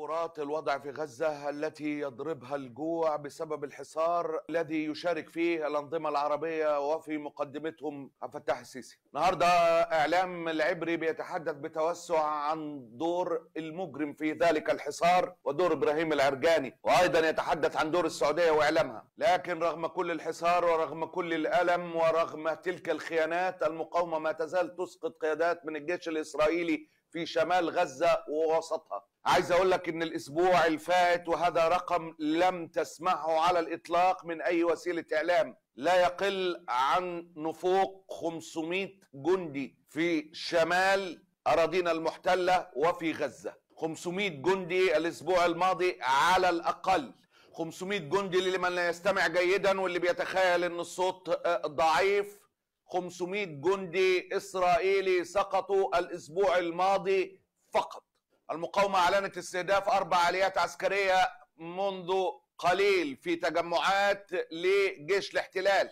تطورات الوضع في غزة التي يضربها الجوع بسبب الحصار الذي يشارك فيه الأنظمة العربية وفي مقدمتهم عبد الفتاح السيسي. النهارده إعلام العبري بيتحدث بتوسع عن دور المجرم في ذلك الحصار ودور إبراهيم العرجاني وأيضا يتحدث عن دور السعودية وإعلامها. لكن رغم كل الحصار ورغم كل الألم ورغم تلك الخيانات المقاومة ما تزال تسقط قيادات من الجيش الإسرائيلي في شمال غزة ووسطها عايز اقول لك ان الاسبوع الفات وهذا رقم لم تسمعه على الاطلاق من اي وسيلة اعلام لا يقل عن نفوق 500 جندي في شمال اراضينا المحتلة وفي غزة 500 جندي الاسبوع الماضي على الاقل 500 جندي لمن لا يستمع جيدا واللي بيتخيل ان الصوت ضعيف 500 جندي اسرائيلي سقطوا الاسبوع الماضي فقط المقاومه اعلنت استهداف اربع عمليات عسكريه منذ قليل في تجمعات لجيش الاحتلال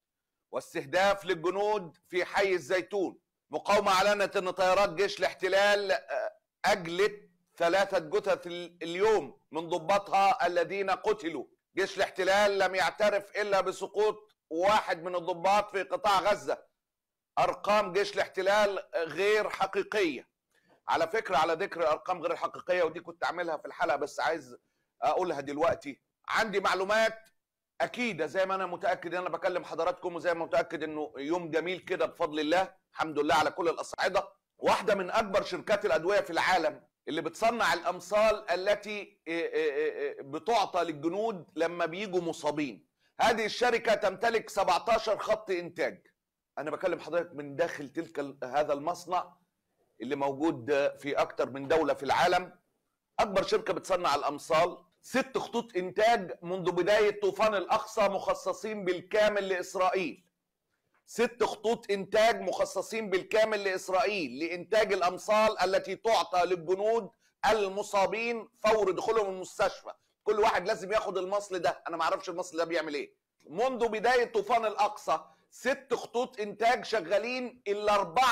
واستهداف للجنود في حي الزيتون مقاومه اعلنت ان طيارات جيش الاحتلال اجلت ثلاثه جثث اليوم من ضباطها الذين قتلوا جيش الاحتلال لم يعترف الا بسقوط واحد من الضباط في قطاع غزة أرقام جيش الاحتلال غير حقيقية على فكرة على ذكر الأرقام غير الحقيقية ودي كنت أعملها في الحلقة بس عايز أقولها دلوقتي عندي معلومات أكيدة زي ما أنا متأكد أن أنا بكلم حضراتكم وزي ما متأكد أنه يوم جميل كده بفضل الله الحمد لله على كل الأصعدة واحدة من أكبر شركات الأدوية في العالم اللي بتصنع الأمصال التي بتعطى للجنود لما بيجوا مصابين هذه الشركة تمتلك 17 خط إنتاج أنا بكلم حضرتك من داخل تلك هذا المصنع اللي موجود في أكثر من دولة في العالم أكبر شركة بتصنع الأمصال ست خطوط إنتاج منذ بداية طوفان الأقصى مخصصين بالكامل لإسرائيل ست خطوط إنتاج مخصصين بالكامل لإسرائيل لإنتاج الأمصال التي تعطى للجنود المصابين فور دخولهم المستشفى كل واحد لازم ياخد المصل ده انا ما اعرفش المصل ده بيعمل ايه منذ بدايه طوفان الاقصى ست خطوط انتاج شغالين ال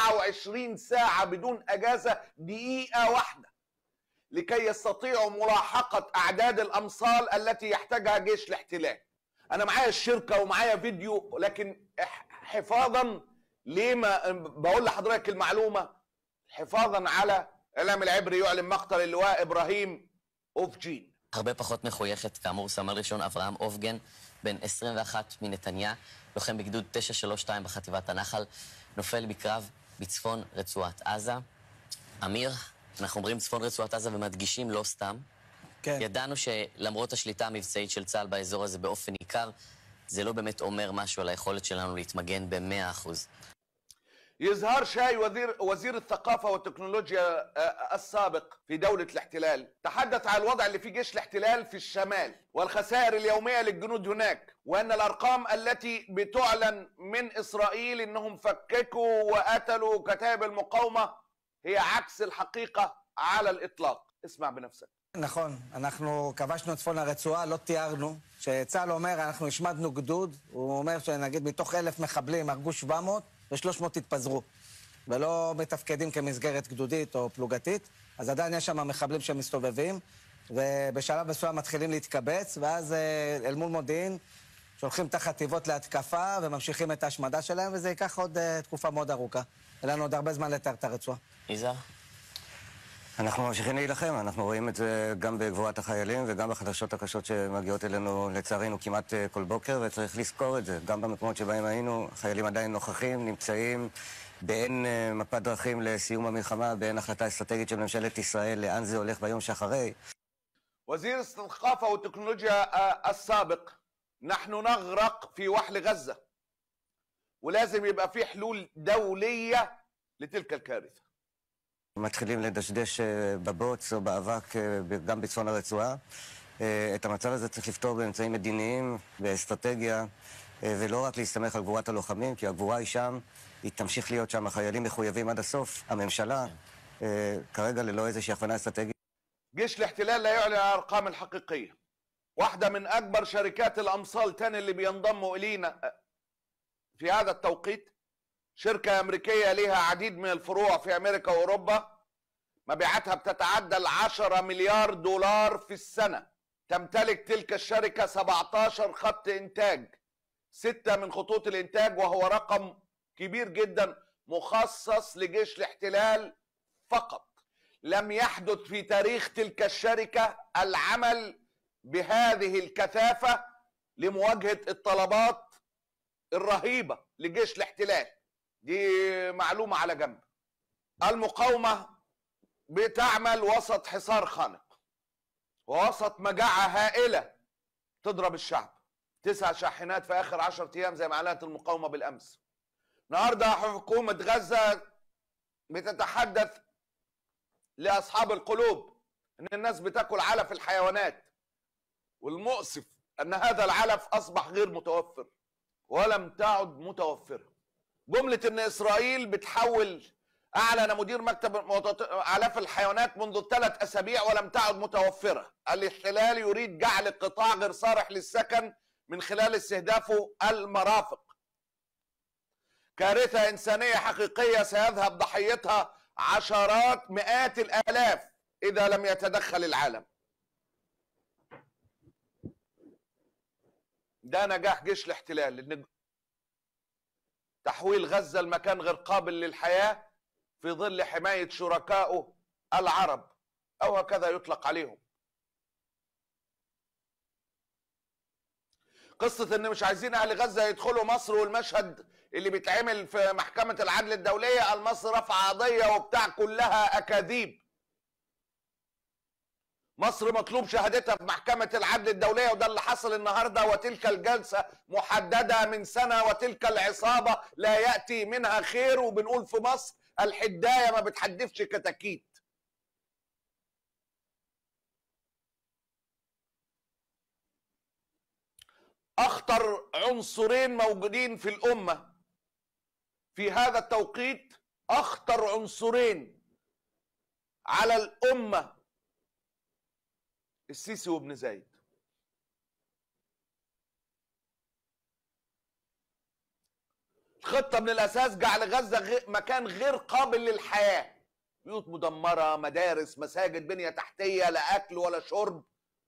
24 ساعه بدون اجازه دقيقه واحده لكي يستطيعوا ملاحقه اعداد الامصال التي يحتاجها جيش الاحتلال انا معايا الشركه ومعايا فيديو لكن حفاظا ليه ما بقول لحضرتك المعلومه حفاظا على اعلام العبري يعلن مقتل اللواء ابراهيم اوفجين הרבה פחות מחויכת, כאמור, סמל ראשון אברהם אופגן, בן 21 מנתניה, לוחם בגדוד 932 בחטיבת הנחל, נופל בקרב בצפון רצועת עזה. אמיר, אנחנו אומרים צפון רצועת עזה ומדגישים לא סתם. כן. ידענו שלמרות השליטה המבצעית של צה"ל באזור הזה באופן ניכר, זה לא באמת אומר משהו על היכולת שלנו להתמגן ב-100%. يظهر شاي وزير وزير الثقافة والتكنولوجيا السابق في دولة الاحتلال تحدث عن الوضع اللي في جيش الاحتلال في الشمال والخسائر اليومية للجنود هناك وأن الأرقام التي بتعلن من إسرائيل أنهم فككوا وقتلوا كتائب المقاومة هي عكس الحقيقة على الإطلاق اسمع بنفسك נכון, אנחנו כבשנו את צפון הרצועה, לא תיארנו. כשצה"ל אומר, אנחנו השמדנו גדוד, הוא אומר שנגיד מתוך אלף מחבלים הרגו 700, ו-300 התפזרו, ולא מתפקדים כמסגרת גדודית או פלוגתית, אז עדיין יש שם מחבלים שמסתובבים, ובשלב מסוים מתחילים להתקבץ, ואז אל מול מודיעין שולחים את החטיבות להתקפה וממשיכים את ההשמדה שלהם, וזה ייקח עוד תקופה מאוד ארוכה. אין לנו עוד הרבה זמן לתאר את הרצועה. יזהר? אנחנו ממשיכים להילחם, אנחנו רואים את זה גם בגבורת החיילים וגם בחדשות הקשות שמגיעות אלינו לצערנו כמעט כל בוקר, וצריך לזכור את זה. גם במקומות שבהם היינו, חיילים עדיין נוכחים, נמצאים באין מפת דרכים לסיום המלחמה, באין החלטה אסטרטגית של ממשלת ישראל לאן זה הולך ביום שאחרי. وزير الثقافة والتكنولوجيا السابق نحن نغرق في وحل غزة ولازم يبقى في حلول دولية لتلك الكارثة מתחילים לדשדש בבוץ או באבק גם בצפון הרצועה. את המצב הזה צריך לפתור באמצעים מדיניים, באסטרטגיה, ולא רק להסתמך על גבורת הלוחמים, כי הגבורה היא שם, היא תמשיך להיות שם, החיילים מחויבים עד הסוף, הממשלה, כרגע ללא איזושהי הכוונה אסטרטגית. جيش الاحتلال لا يعلن الارقام الحقيقيه واحده من اكبر شركات الامصال تاني اللي بينضموا الينا في هذا التوقيت شركه امريكيه لها عديد من الفروع في امريكا واوروبا مبيعاتها بتتعدى العشرة مليار دولار في السنة تمتلك تلك الشركة 17 خط إنتاج ستة من خطوط الإنتاج وهو رقم كبير جدا مخصص لجيش الاحتلال فقط لم يحدث في تاريخ تلك الشركة العمل بهذه الكثافة لمواجهة الطلبات الرهيبة لجيش الاحتلال دي معلومة على جنب المقاومة بتعمل وسط حصار خانق ووسط مجاعة هائلة تضرب الشعب تسع شاحنات في آخر عشرة أيام زي ما أعلنت المقاومة بالأمس النهاردة حكومة غزة بتتحدث لأصحاب القلوب إن الناس بتاكل علف الحيوانات والمؤسف أن هذا العلف أصبح غير متوفر ولم تعد متوفرة جملة إن إسرائيل بتحول أعلن مدير مكتب آلاف الحيوانات منذ ثلاث أسابيع ولم تعد متوفرة الاحتلال يريد جعل القطاع غير صالح للسكن من خلال استهدافه المرافق كارثة إنسانية حقيقية سيذهب ضحيتها عشرات مئات الآلاف إذا لم يتدخل العالم ده نجاح جيش الاحتلال لأن تحويل غزة لمكان غير قابل للحياة في ظل حماية شركائه العرب أو هكذا يطلق عليهم قصة إن مش عايزين أهل غزة يدخلوا مصر والمشهد اللي بيتعمل في محكمة العدل الدولية المصر رفع قضية وبتاع كلها أكاذيب مصر مطلوب شهادتها في محكمة العدل الدولية وده اللي حصل النهاردة وتلك الجلسة محددة من سنة وتلك العصابة لا يأتي منها خير وبنقول في مصر الحداية ما بتحدفش كتاكيت أخطر عنصرين موجودين في الأمة في هذا التوقيت أخطر عنصرين على الأمة السيسي وابن زايد الخطة من الأساس جعل غزة غي- مكان غير قابل للحياة بيوت مدمرة مدارس مساجد بنية تحتية لا أكل ولا شرب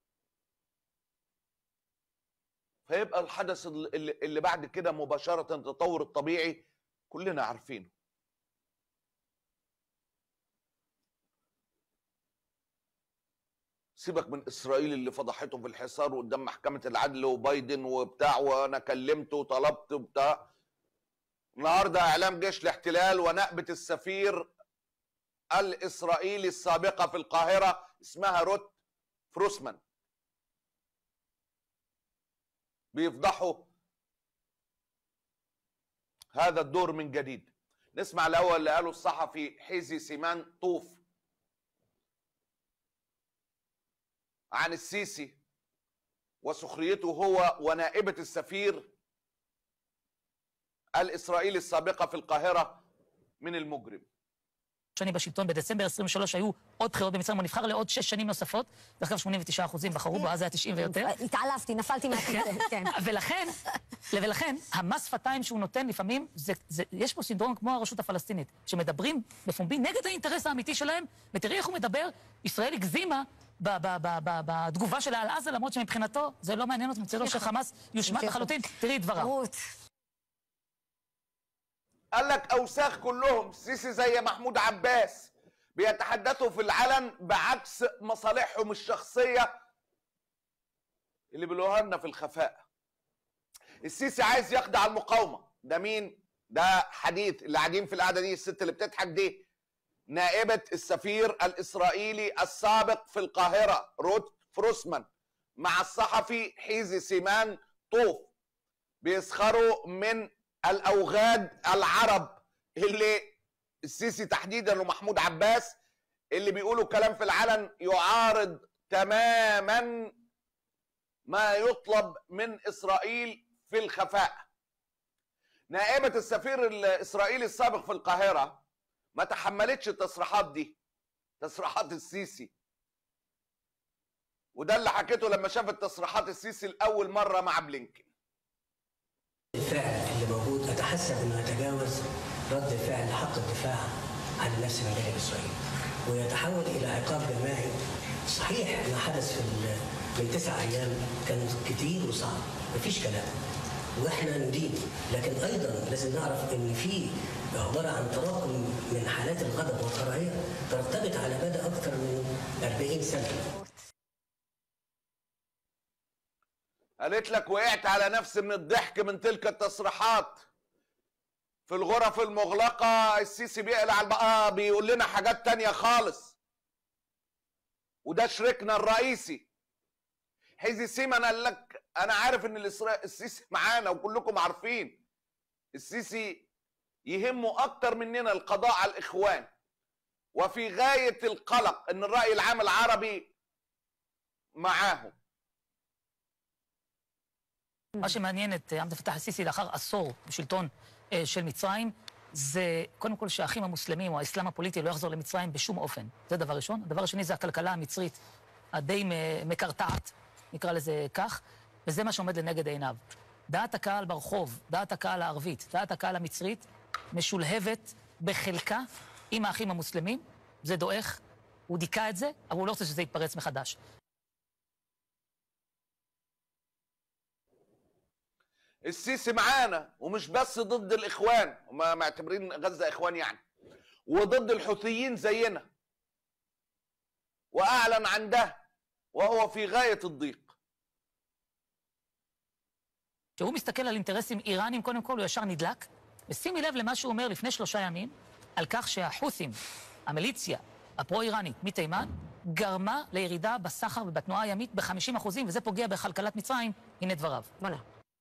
فيبقى الحدث اللي, اللي بعد كده مباشرة التطور الطبيعي كلنا عارفينه سيبك من اسرائيل اللي فضحته في الحصار قدام محكمه العدل وبايدن وبتاع وانا كلمته وطلبت وبتاع النهارده اعلام جيش الاحتلال ونأبة السفير الاسرائيلي السابقه في القاهره اسمها روت فروسمان بيفضحوا هذا الدور من جديد نسمع الاول اللي قاله الصحفي حيزي سيمان طوف عن السيسي وسخريته هو ونائبة السفير الإسرائيلي السابقة في القاهرة من المجرم שאני בשלטון, בדצמבר 23 היו עוד בחירות במצרים, הוא נבחר לעוד שש שנים נוספות, דרך אגב 89 אחוזים בחרו בו, אז זה היה 90 ויותר. התעלפתי, נפלתי מהכיסא, כן. ולכן, ולכן, המס שפתיים שהוא נותן לפעמים, זה, זה, יש פה סינדרום כמו הרשות הפלסטינית, שמדברים בפומבי נגד האינטרס האמיתי שלהם, ותראי איך הוא מדבר, ישראל הגזימה ב- ב- ב- ב- בתגובה שלה על עזה, למרות שמבחינתו זה לא מעניין אותו, מצדו שחמאס יושמד המשיכו. לחלוטין, תראי את דבריו. רות, قال لك أوساخ كلهم سيسي زي محمود عباس بيتحدثوا في العلن بعكس مصالحهم الشخصية اللي بيقولوها لنا في الخفاء السيسي عايز يخدع المقاومة ده مين؟ ده حديث اللي قاعدين في القعدة دي الست اللي بتضحك دي نائبة السفير الإسرائيلي السابق في القاهرة روت فروسمان مع الصحفي حيزي سيمان طوف بيسخروا من الأوغاد العرب اللي السيسي تحديدا ومحمود عباس اللي بيقولوا كلام في العلن يعارض تماما ما يطلب من إسرائيل في الخفاء نائبة السفير الإسرائيلي السابق في القاهرة ما تحملتش التصريحات دي تصريحات السيسي وده اللي حكيته لما شافت تصريحات السيسي لأول مرة مع بلينكن الفعل اللي موجود اتحسب انه يتجاوز رد فعل حق الدفاع عن النفس من جانب اسرائيل ويتحول إلى عقاب جماعي صحيح ما حدث في ال- من تسع أيام كان كتير وصعب مفيش كلام واحنا ندين لكن ايضا لازم نعرف ان في عباره عن تراكم من حالات الغضب والكراهيه ترتبط على مدى اكثر من 40 سنه قالت لك وقعت على نفسي من الضحك من تلك التصريحات في الغرف المغلقة السيسي بيقلع البقى بيقول لنا حاجات تانية خالص وده شريكنا الرئيسي حيزي سيمان قال لك انا عارف ان الإسرا- السيسي معانا وكلكم عارفين السيسي يهمه اكتر مننا القضاء على الاخوان وفي غاية القلق ان الرأي العام العربي معاهم מה שמעניין את עבד אל-פתאח א-סיסי לאחר עשור בשלטון אה, של מצרים, זה קודם כל שהאחים המוסלמים או האסלאם הפוליטי לא יחזור למצרים בשום אופן. זה דבר ראשון. הדבר השני זה הכלכלה המצרית הדי מ- מקרטעת, נקרא לזה כך, וזה מה שעומד לנגד עיניו. דעת הקהל ברחוב, דעת הקהל הערבית, דעת הקהל המצרית, משולהבת בחלקה עם האחים המוסלמים, זה דועך, הוא דיכא את זה, אבל הוא לא רוצה שזה יתפרץ מחדש. السيسي معانا ومش بس ضد الاخوان هم معتبرين غزه اخوان يعني وضد الحوثيين زينا واعلن عن ده وهو في غايه الضيق כשהוא מסתכל על אינטרסים איראנים, קודם כל הוא ישר נדלק. ושימי לב למה שהוא אומר לפני שלושה ימים, על כך שהחות'ים, המיליציה הפרו-איראנית מתימן, גרמה לירידה בסחר ובתנועה הימית ב-50%, וזה פוגע בכלכלת מצרים. הנה דבריו. בוא'נה.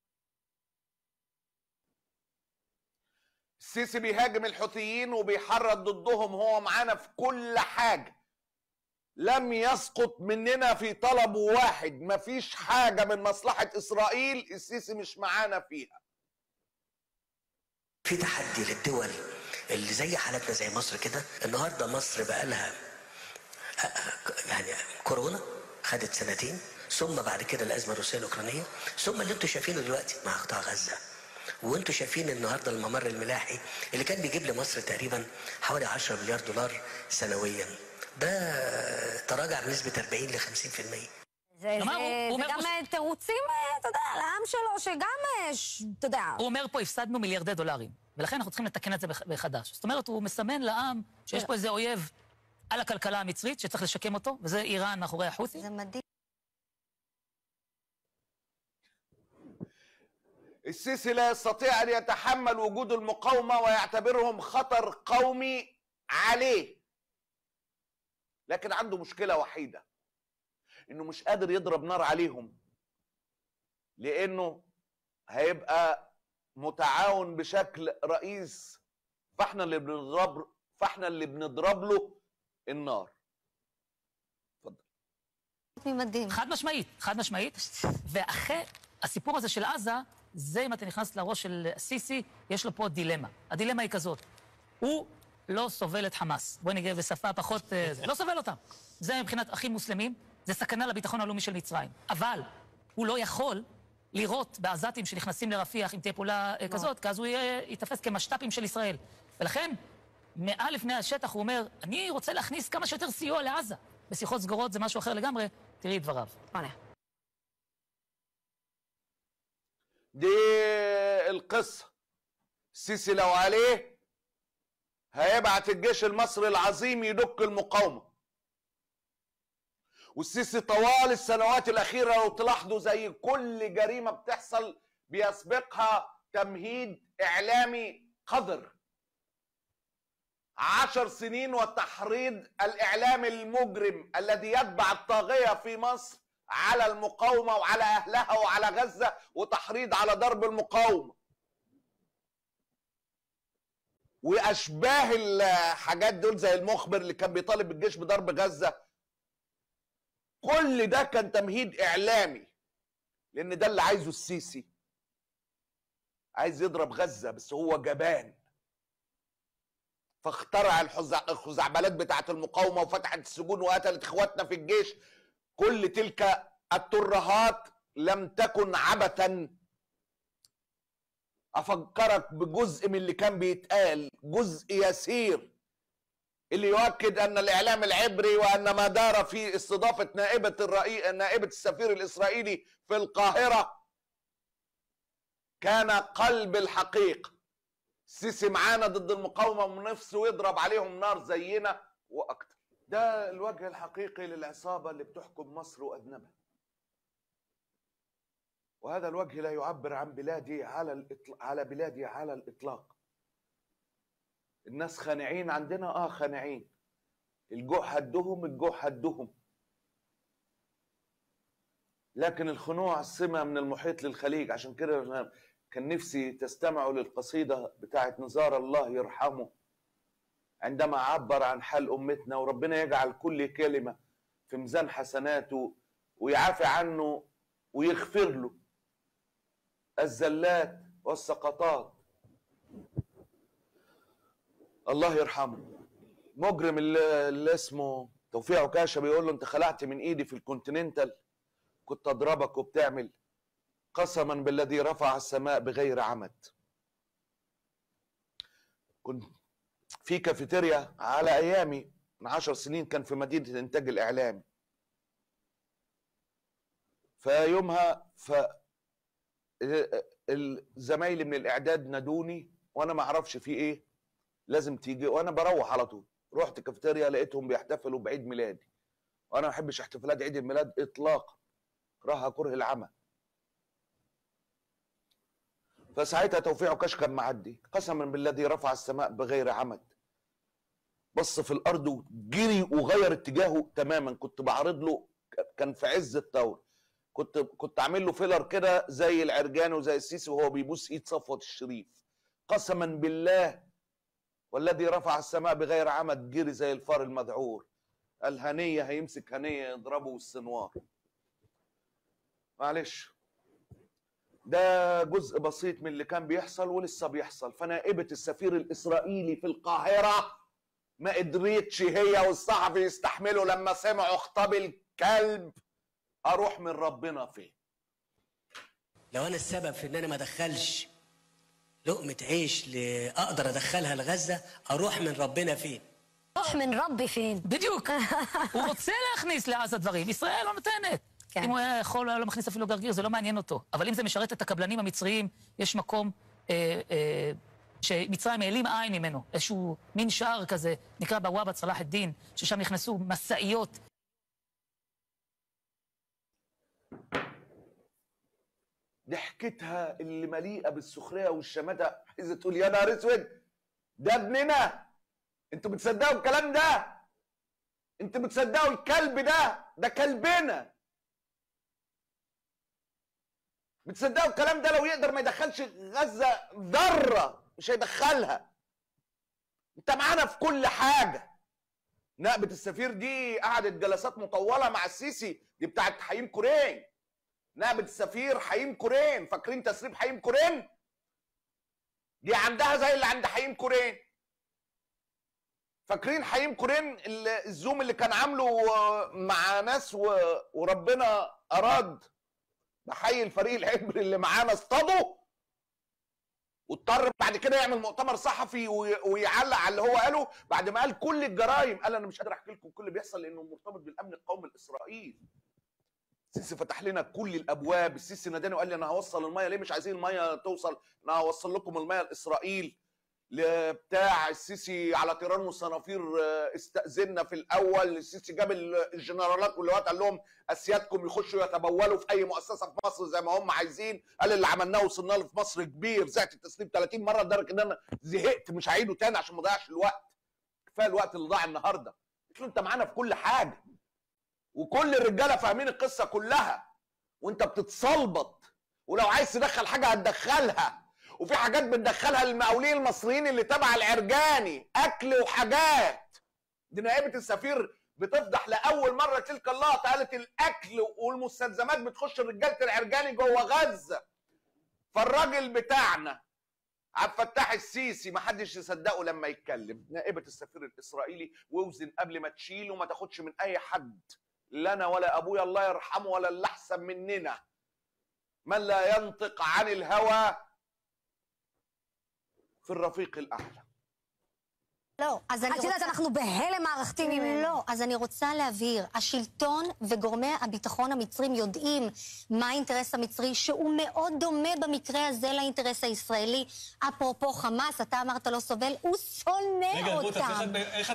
السيسي بيهاجم الحوثيين وبيحرض ضدهم هو معانا في كل حاجه لم يسقط مننا في طلب واحد مفيش حاجه من مصلحه اسرائيل السيسي مش معانا فيها في تحدي للدول اللي زي حالتنا زي مصر كده النهارده مصر بقى لها يعني كورونا خدت سنتين ثم بعد كده الازمه الروسيه الاوكرانيه ثم اللي انتم شايفينه دلوقتي مع قطاع غزه وانتم شايفين النهارده الممر الملاحي اللي كان بيجيب لمصر تقريبا حوالي 10 مليار دولار سنويا ده تراجع بنسبه 40 ل 50% זה, כלומר, זה, הוא- הוא זה אומר גם פה ש- אה, תירוצים, אה, אתה יודע, לעם שלו, שגם, אה, ש- אתה יודע, הוא אומר פה, הפסדנו מיליארדי דולרים, ולכן אנחנו צריכים לתקן את זה מח- מחדש. זאת אומרת, הוא מסמן לעם שיש פה איזה אויב על הכלכלה המצרית, שצריך לשקם אותו, וזה איראן מאחורי החות'ים. זה מדהים. السيسي لا يستطيع ان يتحمل وجود المقاومه ويعتبرهم خطر قومي عليه لكن عنده مشكله وحيده انه مش قادر يضرب نار عليهم لانه هيبقى متعاون بشكل رئيس فاحنا اللي بنضرب فاحنا اللي بنضرب له النار اتفضل ממדים. חד משמעית, חד משמעית. ואחרי הסיפור הזה של עזה, זה אם אתה נכנס לראש של סיסי, יש לו פה דילמה. הדילמה היא כזאת, הוא לא סובל את חמאס. בואי נגיד בשפה פחות... אה, זה, לא סובל אותם. זה מבחינת אחים מוסלמים, זה סכנה לביטחון הלאומי של מצרים. אבל הוא לא יכול לירות בעזתים שנכנסים לרפיח אם תהיה פעולה אה, כזאת, כי אז הוא יהיה, ייתפס כמשת"פים של ישראל. ולכן, מעל לפני השטח הוא אומר, אני רוצה להכניס כמה שיותר סיוע לעזה. בשיחות סגורות זה משהו אחר לגמרי, תראי את דבריו. בוא'נה. دي القصة السيسي لو عليه هيبعت الجيش المصري العظيم يدك المقاومة والسيسي طوال السنوات الأخيرة لو تلاحظوا زي كل جريمة بتحصل بيسبقها تمهيد إعلامي قذر عشر سنين وتحريض الإعلام المجرم الذي يتبع الطاغية في مصر على المقاومة وعلى أهلها وعلى غزة وتحريض على ضرب المقاومة وأشباه الحاجات دول زي المخبر اللي كان بيطالب الجيش بضرب غزة كل ده كان تمهيد إعلامي لأن ده اللي عايزه السيسي عايز يضرب غزة بس هو جبان فاخترع الحزع- الخزعبلات بتاعة المقاومة وفتحت السجون وقتلت اخواتنا في الجيش كل تلك الترهات لم تكن عبثا افكرك بجزء من اللي كان بيتقال جزء يسير اللي يؤكد ان الاعلام العبري وان ما دار في استضافه نائبه الرئي... نائبه السفير الاسرائيلي في القاهره كان قلب الحقيقه السيسي معانا ضد المقاومه ونفسه يضرب عليهم نار زينا واكتر ده الوجه الحقيقي للعصابه اللي بتحكم مصر واذنبها وهذا الوجه لا يعبر عن بلادي على الإطلاق على بلادي على الاطلاق الناس خانعين عندنا اه خانعين الجوع هدهم الجوع هدهم لكن الخنوع سمة من المحيط للخليج عشان كده أنا كان نفسي تستمعوا للقصيدة بتاعت نزار الله يرحمه عندما عبر عن حال أمتنا وربنا يجعل كل كلمة في ميزان حسناته ويعافي عنه ويغفر له الزلات والسقطات الله يرحمه مجرم اللي, اللي اسمه توفيق عكاشه بيقول له انت خلعت من ايدي في الكونتيننتال كنت اضربك وبتعمل قسما بالذي رفع السماء بغير عمد كنت في كافيتيريا على ايامي من عشر سنين كان في مدينه الانتاج الاعلامي فيومها ف زمايلي من الاعداد نادوني وانا ما اعرفش في ايه لازم تيجي وانا بروح على طول رحت كافيتيريا لقيتهم بيحتفلوا بعيد ميلادي وانا ما بحبش احتفالات عيد الميلاد اطلاقا كرهها كره العمى فساعتها توفيق عكاش كان معدي قسما بالذي رفع السماء بغير عمد بص في الارض وجري وغير اتجاهه تماما كنت بعرض له كان في عز الثوره كنت كنت عامل له فيلر كده زي العرجان وزي السيسي وهو بيبوس ايد صفوت الشريف قسما بالله والذي رفع السماء بغير عمد جري زي الفار المذعور الهنية هيمسك هنية يضربه بالسنوار معلش ده جزء بسيط من اللي كان بيحصل ولسه بيحصل فنائبة السفير الإسرائيلي في القاهرة ما قدرتش هي والصحفي يستحملوا لما سمعوا خطاب الكلب أروح من ربنا فين لو انا السبب في ان انا ما ادخلش لقمه عيش ل- اقدر ادخلها לغزه اروح من ربنا فين روح من רבי פין. בדיוק. הוא רוצה להכניס לעזה דברים, ישראל לא נותנת. כן. אם הוא היה יכול, היה לא מכניס אפילו גרגיר, זה לא מעניין אותו. אבל אם זה משרת את הקבלנים המצריים, יש מקום אה, אה, שמצרים העלים עין ממנו. איזשהו מין שער כזה, נקרא בוואבה צלאח א-דין, ששם נכנסו משאיות ضحكتها اللي مليئه بالسخريه والشماتة عايزه تقول يا نهار اسود ده ابننا انتوا بتصدقوا الكلام ده انتوا بتصدقوا الكلب ده ده كلبنا بتصدقوا الكلام ده لو يقدر ما يدخلش غزه ذره مش هيدخلها انت معانا في كل حاجه نائبة السفير دي قعدت جلسات مطولة مع السيسي دي بتاعت حييم كورين نائبة السفير حييم كورين فاكرين تسريب حييم كورين دي عندها زي اللي عند حييم كورين فاكرين حييم كورين ال- الزوم اللي كان عامله آه، مع ناس و- وربنا اراد بحيي الفريق العبري اللي معانا اصطادوا واضطر بعد كده يعمل مؤتمر صحفي وي- ويعلق على اللي هو قاله بعد ما قال كل الجرائم قال انا مش قادر احكي لكم كل اللي بيحصل لانه مرتبط بالامن القومي الاسرائيلي السيسي فتح لنا كل الابواب السيسي ناداني وقال لي انا هوصل الميه ليه مش عايزين الميه توصل انا هوصل لكم الميه لاسرائيل ل- بتاع السيسي على طيران وصنافير آه، استأذنا في الاول السيسي جاب ال- الجنرالات واللواءات قال لهم اسيادكم يخشوا يتبولوا في اي مؤسسه في مصر زي ما هم عايزين قال اللي عملناه وصلنا له في مصر كبير زعت التسليم 30 مره لدرجه ان انا زهقت مش هعيده تاني عشان ما اضيعش الوقت كفايه الوقت اللي ضاع النهارده قلت له انت معانا في كل حاجه وكل الرجاله فاهمين القصه كلها وانت بتتصلبط ولو عايز تدخل حاجه هتدخلها وفي حاجات بتدخلها للمقاولين المصريين اللي تبع العرجاني اكل وحاجات دي نائبه السفير بتفضح لاول مره تلك اللقطه قالت الاكل والمستلزمات بتخش رجاله العرجاني جوه غزه فالراجل بتاعنا عبد الفتاح السيسي ما حدش يصدقه لما يتكلم نائبه السفير الاسرائيلي واوزن قبل ما تشيله ما تاخدش من اي حد لا انا ولا ابويا الله يرحمه ولا اللي احسن مننا من لا ينطق عن الهوى في الرفيق الاعلى לא, אז אני את יודעת, רוצה... אנחנו בהלם מערכתי ממנו. לא, אז אני רוצה להבהיר, השלטון וגורמי הביטחון המצרים יודעים מה האינטרס המצרי, שהוא מאוד דומה במקרה הזה לאינטרס הישראלי. אפרופו חמאס, אתה אמרת לא סובל, הוא שונא רגע, רות, אז איך אותם. את- איך את...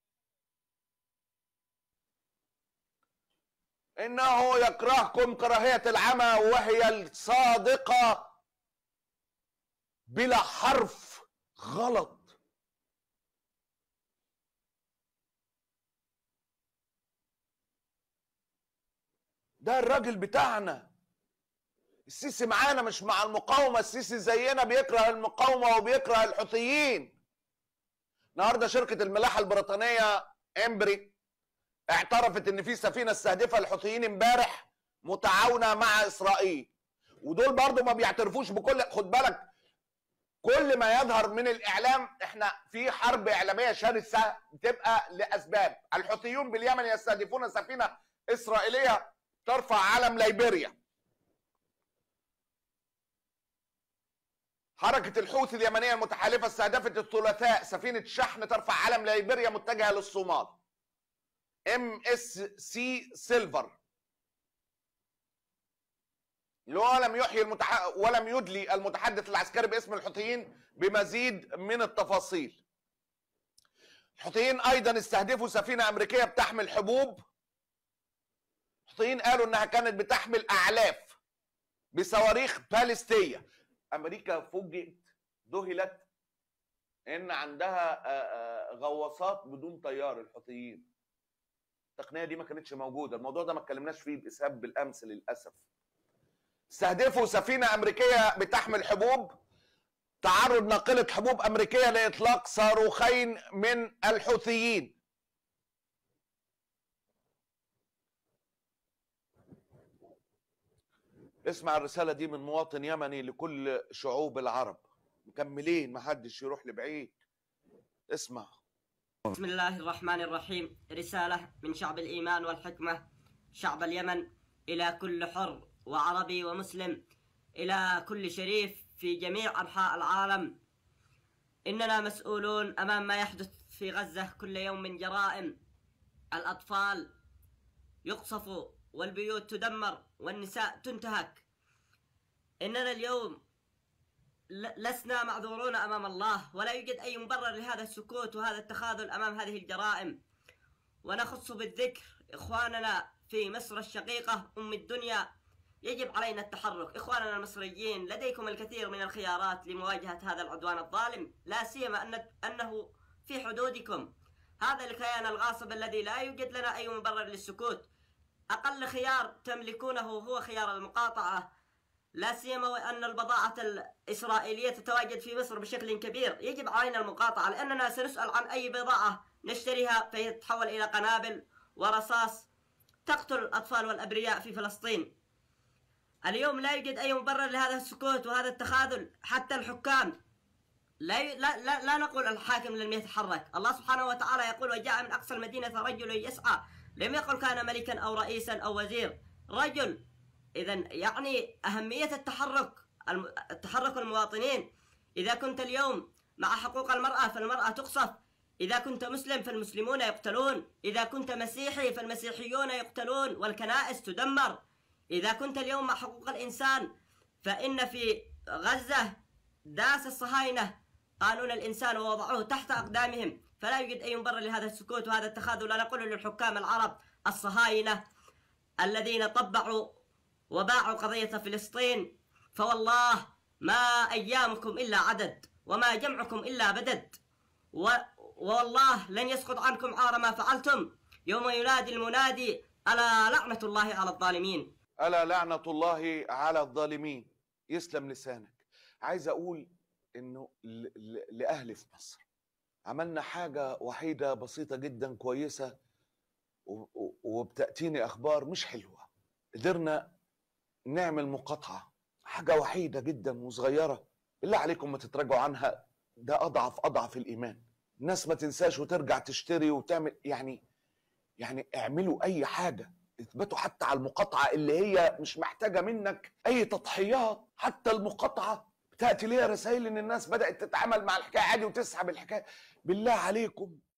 إنه يكرهكم كراهية العمى وهي الصادقة بلا حرف غلط ده الراجل بتاعنا السيسي معانا مش مع المقاومة السيسي زينا بيكره المقاومة وبيكره الحوثيين النهاردة شركة الملاحة البريطانية امبري اعترفت ان في سفينه استهدفها الحوثيين امبارح متعاونه مع اسرائيل ودول برضو ما بيعترفوش بكل خد بالك كل ما يظهر من الاعلام احنا في حرب اعلاميه شرسه بتبقى لاسباب الحوثيون باليمن يستهدفون سفينه اسرائيليه ترفع علم ليبيريا حركة الحوثي اليمنية المتحالفة استهدفت الثلاثاء سفينة شحن ترفع علم ليبيريا متجهة للصومال ام اس سي سيلفر ولم يحيي المتح... ولم يدلي المتحدث العسكري باسم الحوثيين بمزيد من التفاصيل الحوثيين ايضا استهدفوا سفينه امريكيه بتحمل حبوب الحوثيين قالوا انها كانت بتحمل اعلاف بصواريخ باليستيه امريكا فوجئت ذهلت ان عندها آه، آه، غواصات بدون طيار الحوثيين التقنيه دي ما كانتش موجوده الموضوع ده ما اتكلمناش فيه باسهاب بالامس للاسف استهدفوا سفينه امريكيه بتحمل حبوب تعرض ناقله حبوب امريكيه لاطلاق صاروخين من الحوثيين اسمع الرساله دي من مواطن يمني لكل شعوب العرب مكملين محدش يروح لبعيد اسمع بسم الله الرحمن الرحيم رسالة من شعب الإيمان والحكمة شعب اليمن إلى كل حر وعربي ومسلم إلى كل شريف في جميع أنحاء العالم إننا مسؤولون أمام ما يحدث في غزة كل يوم من جرائم الأطفال يقصفوا والبيوت تدمر والنساء تنتهك إننا اليوم ل- لسنا معذورون امام الله ولا يوجد اي مبرر لهذا السكوت وهذا التخاذل امام هذه الجرائم ونخص بالذكر اخواننا في مصر الشقيقه ام الدنيا يجب علينا التحرك اخواننا المصريين لديكم الكثير من الخيارات لمواجهه هذا العدوان الظالم لا سيما ان انه في حدودكم هذا الكيان الغاصب الذي لا يوجد لنا اي مبرر للسكوت اقل خيار تملكونه هو خيار المقاطعه لا سيما وان البضاعه الاسرائيليه تتواجد في مصر بشكل كبير، يجب علينا المقاطعه لاننا سنسال عن اي بضاعه نشتريها فيتحول الى قنابل ورصاص تقتل الاطفال والابرياء في فلسطين. اليوم لا يوجد اي مبرر لهذا السكوت وهذا التخاذل حتى الحكام لا, ي... لا, لا, لا نقول الحاكم لم يتحرك الله سبحانه وتعالى يقول وجاء من أقصى المدينة رجل يسعى لم يقل كان ملكا أو رئيسا أو وزير رجل إذا يعني أهمية التحرك الم... التحرك المواطنين إذا كنت اليوم مع حقوق المرأة فالمرأة تقصف إذا كنت مسلم فالمسلمون يقتلون إذا كنت مسيحي فالمسيحيون يقتلون والكنائس تدمر إذا كنت اليوم مع حقوق الإنسان فإن في غزة داس الصهاينة قانون الإنسان ووضعوه تحت أقدامهم فلا يوجد أي مبرر لهذا السكوت وهذا التخاذل أنا أقول للحكام العرب الصهاينة الذين طبعوا وباعوا قضية فلسطين فوالله ما أيامكم إلا عدد وما جمعكم إلا بدد و... والله لن يسقط عنكم عار ما فعلتم يوم ينادي المنادي ألا لعنة الله على الظالمين ألا لعنة الله على الظالمين يسلم لسانك عايز أقول إنه ل- ل- لأهلي في مصر عملنا حاجة وحيدة بسيطة جدا كويسة و- و- وبتأتيني أخبار مش حلوة قدرنا نعمل مقاطعة حاجة وحيدة جدا وصغيرة بالله عليكم ما تتراجعوا عنها ده أضعف أضعف الإيمان الناس ما تنساش وترجع تشتري وتعمل يعني يعني اعملوا أي حاجة اثبتوا حتى على المقاطعة اللي هي مش محتاجة منك أي تضحيات حتى المقاطعة بتأتي ليها رسائل إن الناس بدأت تتعامل مع الحكاية عادي وتسحب الحكاية بالله عليكم